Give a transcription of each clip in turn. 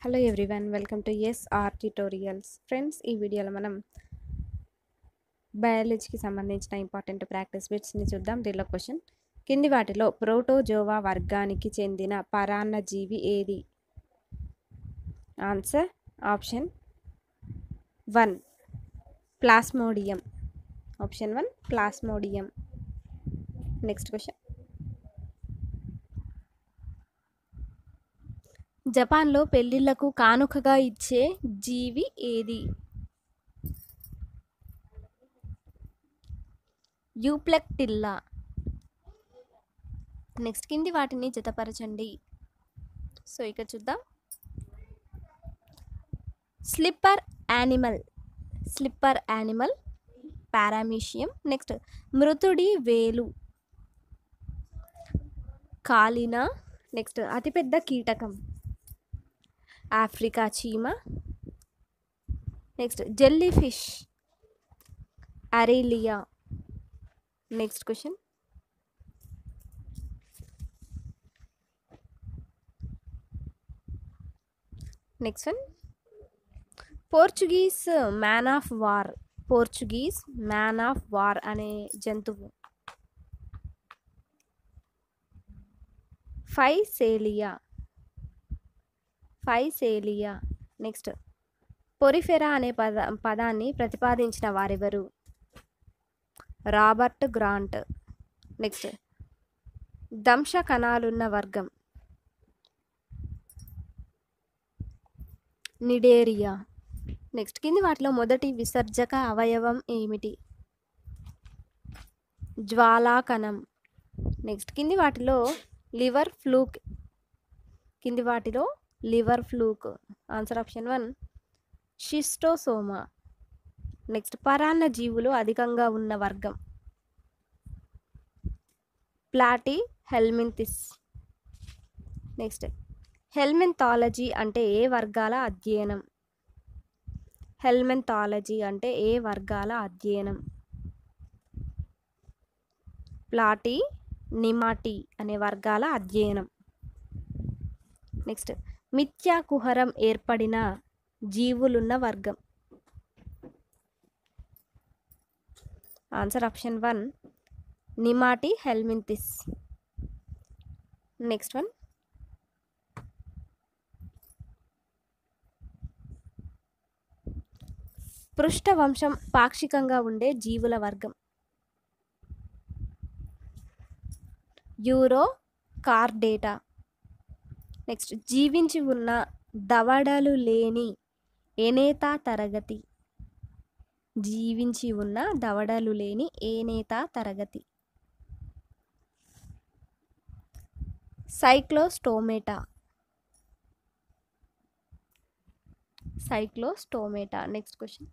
hello everyone welcome to S R tutorials friends ఈ వీడియోలో మనం బయాలజీకి సంబంధించిన ఇంపార్టెంట్ ప్రాక్టీస్ బిట్స్ని చూద్దాం దీనిలో క్వశ్చన్ కింది వాటిలో ప్రోటోజోవా వర్గానికి చెందిన పరాన్నజీవి ఏది answer option one plasmodium option one plasmodium next question జపాన్లో పెళ్లిళ్లకు కానుకగా ఇచ్చే జీవి ఏది యూప్లెక్టిల్లా నెక్స్ట్ కింది వాటిని జతపరచండి సో ఇక చూద్దాం slipper animal slipper animal paramecium next మృతుడి వేలు కాలిన నెక్స్ట్ అతిపెద్ద కీటకం ఆఫ్రికా చీమ next jellyfish Aurelia next question next one Portuguese man of war Portuguese man of war అనే జంతువు ఫైసేలియా ఫైసేలియా నెక్స్ట్ పొరిఫెరా అనే పద పదాన్ని ప్రతిపాదించిన వారెవరు రాబర్ట్ గ్రాంట్ నెక్స్ట్ దంశ కణాలున్న వర్గం నిడేరియా నెక్స్ట్ కింది వాటిలో మొదటి విసర్జక అవయవం ఏమిటి జ్వాలాకణం నెక్స్ట్ కింది వాటిలో లివర్ ఫ్లూక్ కింది వాటిలో liver fluke answer option one Schistosoma next పరాన్న జీవులు అధికంగా ఉన్న వర్గం ప్లాటి హెల్మింతిస్ నెక్స్ట్ హెల్మెంథాలజీ అంటే ఏ వర్గాల అధ్యయనం హెల్మెంథాలజీ అంటే ఏ వర్గాల అధ్యయనం ప్లాటి నిమాటి అనే వర్గాల అధ్యయనం నెక్స్ట్ మిథ్యా కుహరం ఏర్పడిన జీవులున్న వర్గం answer option one Nemathelminthes next one పృష్ఠవంశం పాక్షికంగా ఉండే జీవుల వర్గం యూరో కార్డేటా నెక్స్ట్ జీవించి ఉన్న దవడలు లేని ఏనేతా తరగతి జీవించి ఉన్న దవడలు లేని ఏనేతా తరగతి సైక్లోస్టోమేటా సైక్లోస్టోమేటా నెక్స్ట్ క్వశ్చన్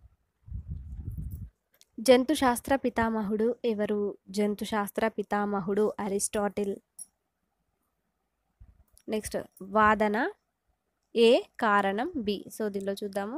జంతుశాస్త్ర పితామహుడు ఎవరు జంతుశాస్త్ర పితామహుడు అరిస్టాటిల్ నెక్స్ట్ వాదన ఏ కారణం బి సో దీనిలో చూద్దాము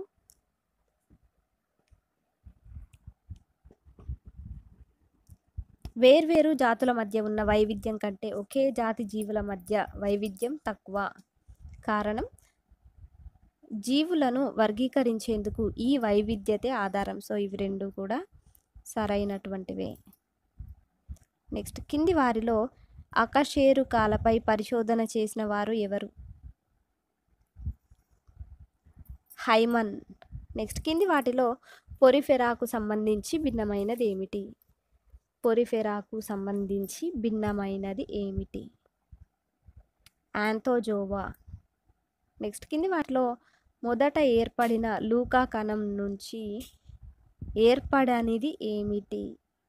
వేర్వేరు జాతుల మధ్య ఉన్న వైవిధ్యం కంటే ఒకే జాతి జీవుల మధ్య వైవిధ్యం తక్కువ కారణం జీవులను వర్గీకరించేందుకు ఈ వైవిధ్యతే ఆధారం సో ఇవి రెండు కూడా సరైనటువంటివే నెక్స్ట్ కింది వారిలో అకశేరుకాలపై పరిశోధన చేసిన వారు ఎవరు హైమన్ నెక్స్ట్ కింది వాటిలో పొరిఫెరాకు సంబంధించి భిన్నమైనది ఏమిటి పొరిఫెరాకు సంబంధించి భిన్నమైనది ఏమిటి యాంథోజోవా నెక్స్ట్ కింది వాటిలో మొదట ఏర్పడిన లూకా కణం నుంచి ఏర్పడనిది ఏమిటి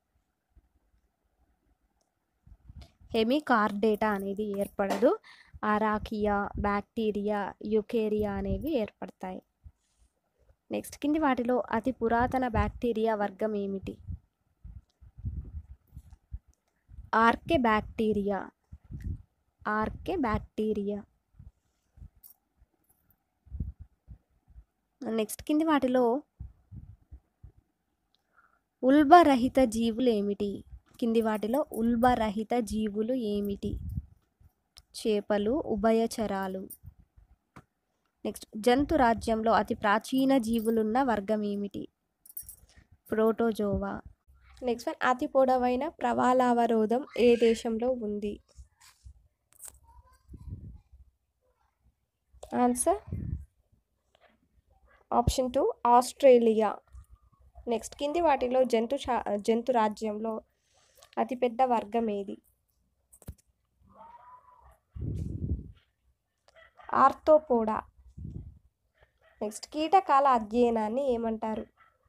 హెమికార్డేటా అనేది ఏర్పడదు అరాకియా బ్యాక్టీరియా యుకేరియా అనేవి ఏర్పడతాయి నెక్స్ట్ కింది వాటిలో అతి పురాతన బ్యాక్టీరియా వర్గం ఏమిటి archaebacteria archaebacteria next కింది వాటిలో ఉల్బరహిత జీవులు ఏమిటి కింది వాటిలో ఉల్బరహిత జీవులు ఏమిటి చేపలు ఉభయచరాలు నెక్స్ట్ జంతు రాజ్యంలో అతి ప్రాచీన జీవులున్న వర్గం ఏమిటి ప్రోటోజోవా నెక్స్ట్ వన్ అతి పొడవైన ప్రవాలావరోధం ఏ దేశంలో ఉంది answer option two Australia next కింది వాటిలో జంతు శా జంతు రాజ్యంలో అతిపెద్ద వర్గం ఏది ఆర్థోపోడా నెక్స్ట్ కీటకాల అధ్యయనాన్ని ఏమంటారు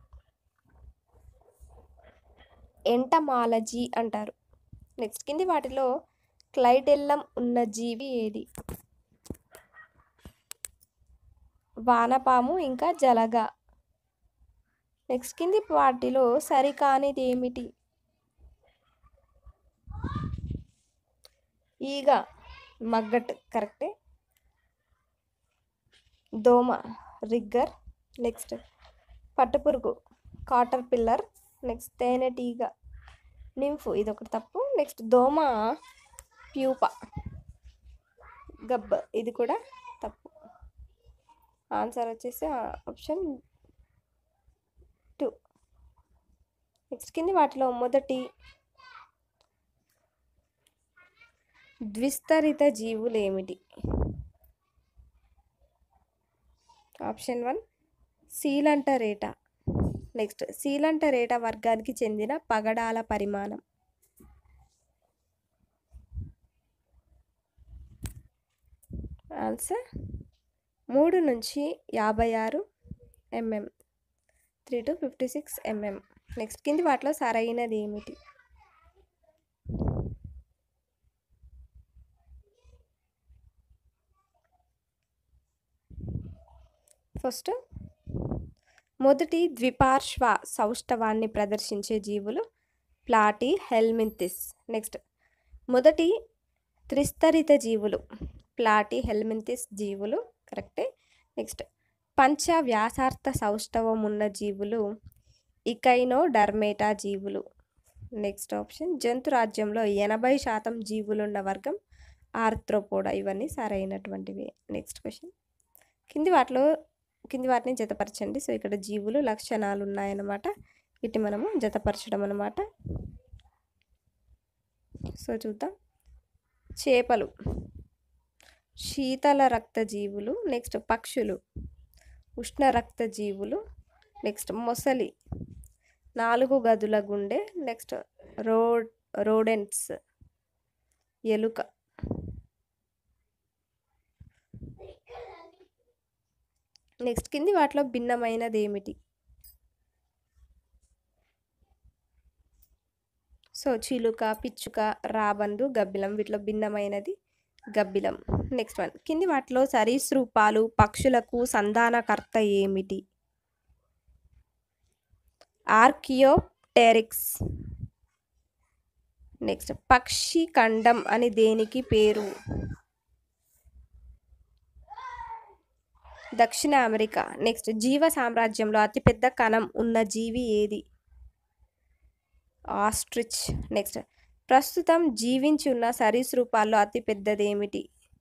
ఎంటమాలజీ అంటారు నెక్స్ట్ కింది వాటిలో క్లైడెల్లం ఉన్న జీవి ఏది వానపాము ఇంకా జలగ నెక్స్ట్ కింది వాటిలో సరికానిది ఏమిటి ఈగ మగ్గట్ కరెక్టే దోమ రిగ్గర్ నెక్స్ట్ పట్టుపురుగు కాటర్ పిల్లర్ నెక్స్ట్ తేనెటీగ నింఫు ఇది ఒకటి తప్పు నెక్స్ట్ దోమ ప్యూప గబ్బ ఇది కూడా తప్పు ఆన్సర్ వచ్చేసి ఆప్షన్ టూ నెక్స్ట్ కింది వాటిలో మొదటి ద్విస్తరిత జీవులు ఏమిటి option one Coelenterata next Coelenterata వర్గానికి చెందిన పగడాల పరిమాణం ఆన్సర్ మూడు నుంచి యాభై ఆరు MM three to fifty six MM next కింది వాటిలో సరైనది ఏమిటి ఫస్ట్ మొదటి ద్విపార్శ్వ సౌష్ఠవాన్ని ప్రదర్శించే జీవులు ప్లాటి హెల్మింతిస్ నెక్స్ట్ మొదటి త్రిస్తరిత జీవులు ప్లాటి హెల్మింతిస్ జీవులు కరెక్టే నెక్స్ట్ పంచ వ్యాసార్థ సౌష్ఠవం ఉన్న జీవులు ఇకైనో డర్మేటా జీవులు నెక్స్ట్ ఆప్షన్ జంతు రాజ్యంలో ఎనభై శాతం జీవులున్న వర్గం ఆర్థ్రోపోడా ఇవన్నీ సరైనటువంటివి నెక్స్ట్ క్వశ్చన్ కింది వాటిలో కింది వాటిని జతపరచండి సో ఇక్కడ జీవులు లక్షణాలు ఉన్నాయన్నమాట వీటిని మనము జతపరచడం అనమాట సో చూద్దాం చేపలు శీతల రక్త జీవులు నెక్స్ట్ పక్షులు ఉష్ణ రక్త జీవులు నెక్స్ట్ మొసలి నాలుగు గదుల గుండె నెక్స్ట్ రోడ్ రోడెంట్స్ ఎలుక నెక్స్ట్ కింది వాటిలో భిన్నమైనది ఏమిటి సో చిలుక పిచ్చుక రాబందు గబ్బిలం వీటిలో భిన్నమైనది గబ్బిలం నెక్స్ట్ వన్ కింది వాటిలో సరీసృపాలు పక్షులకు సంధానకర్త ఏమిటి ఆర్కియోటెరిక్స్ నెక్స్ట్ పక్షి ఖండం అని దేనికి పేరు దక్షిణ అమెరికా నెక్స్ట్ జీవ సామ్రాజ్యంలో అతిపెద్ద కణం ఉన్న జీవి ఏది ఆస్ట్రిచ్ నెక్స్ట్ ప్రస్తుతం జీవించి ఉన్న సరీసృపాల్లో అతిపెద్దది ఏమిటి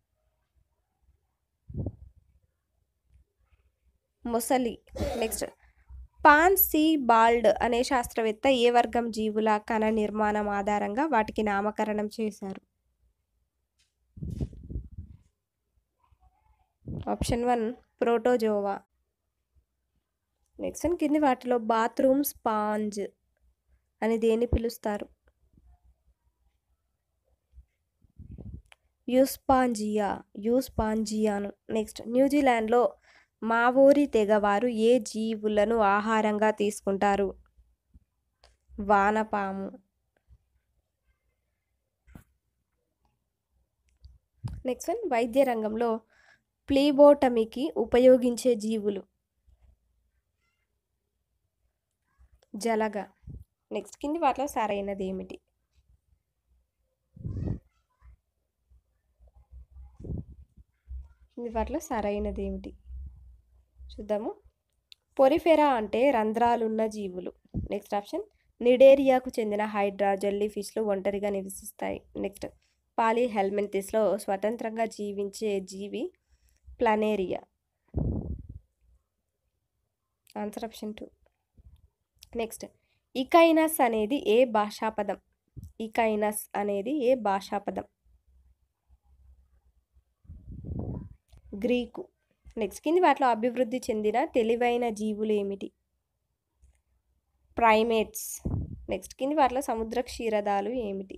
మొసలి నెక్స్ట్ పాన్ సీ బాల్డ్ అనే శాస్త్రవేత్త ఏ వర్గం జీవుల కణ నిర్మాణం ఆధారంగా వాటికి నామకరణం చేశారు ఆప్షన్ వన్ ప్రోటోజోవా నెక్స్ట్ కింది వాటిలో బాత్రూమ్ స్పాంజ్ అని దేని పిలుస్తారు యూస్పాంజియా యూస్పాంజియాను నెక్స్ట్ న్యూజిలాండ్లో మావోరి తెగవారు ఏ జీవులను ఆహారంగా తీసుకుంటారు వానపాము నెక్స్ట్ వన్ వైద్య రంగంలో ప్లీబోటమీకి ఉపయోగించే జీవులు జలగ నెక్స్ట్ కింది వాటిలో సరైనది ఏమిటి కింది వాటిలో సరైనది ఏమిటి చూద్దాము పొరిఫెరా అంటే రంధ్రాలున్న జీవులు నెక్స్ట్ ఆప్షన్ నిడేరియాకు చెందిన హైడ్రా జెల్లీ ఫిష్లు ఒంటరిగా నివసిస్తాయి నెక్స్ట్ పాలి హెల్మెంతిస్లో స్వతంత్రంగా జీవించే జీవి planaria answer option two next Echinus అనేది ఏ భాషాపదం ఇకైనస్ అనేది ఏ భాషాపదం గ్రీకు నెక్స్ట్ కింది వాటిలో అభివృద్ధి చెందిన తెలివైన జీవులు ఏమిటి ప్రైమేట్స్ నెక్స్ట్ కింది వాటిలో సముద్ర క్షీరదాలు ఏమిటి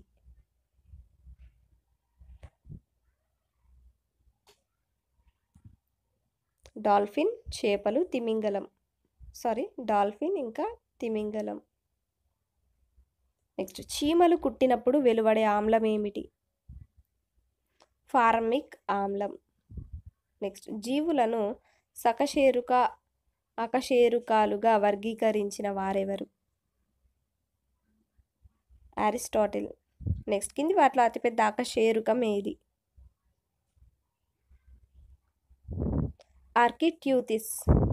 డాల్ఫిన్ చేపలు తిమింగలం సారీ డాల్ఫిన్ ఇంకా తిమింగలం నెక్స్ట్ చీమలు కుట్టినప్పుడు వెలువడే ఆమ్లం ఏమిటి ఫార్మిక్ ఆమ్లం నెక్స్ట్ జీవులను సకశేరుక అకశేరుకాలుగా వర్గీకరించిన వారెవరు అరిస్టాటిల్ నెక్స్ట్ కింది వాటిలో అతిపెద్ద అకశేరుకం ఏది ఆర్కిట్యూతిస్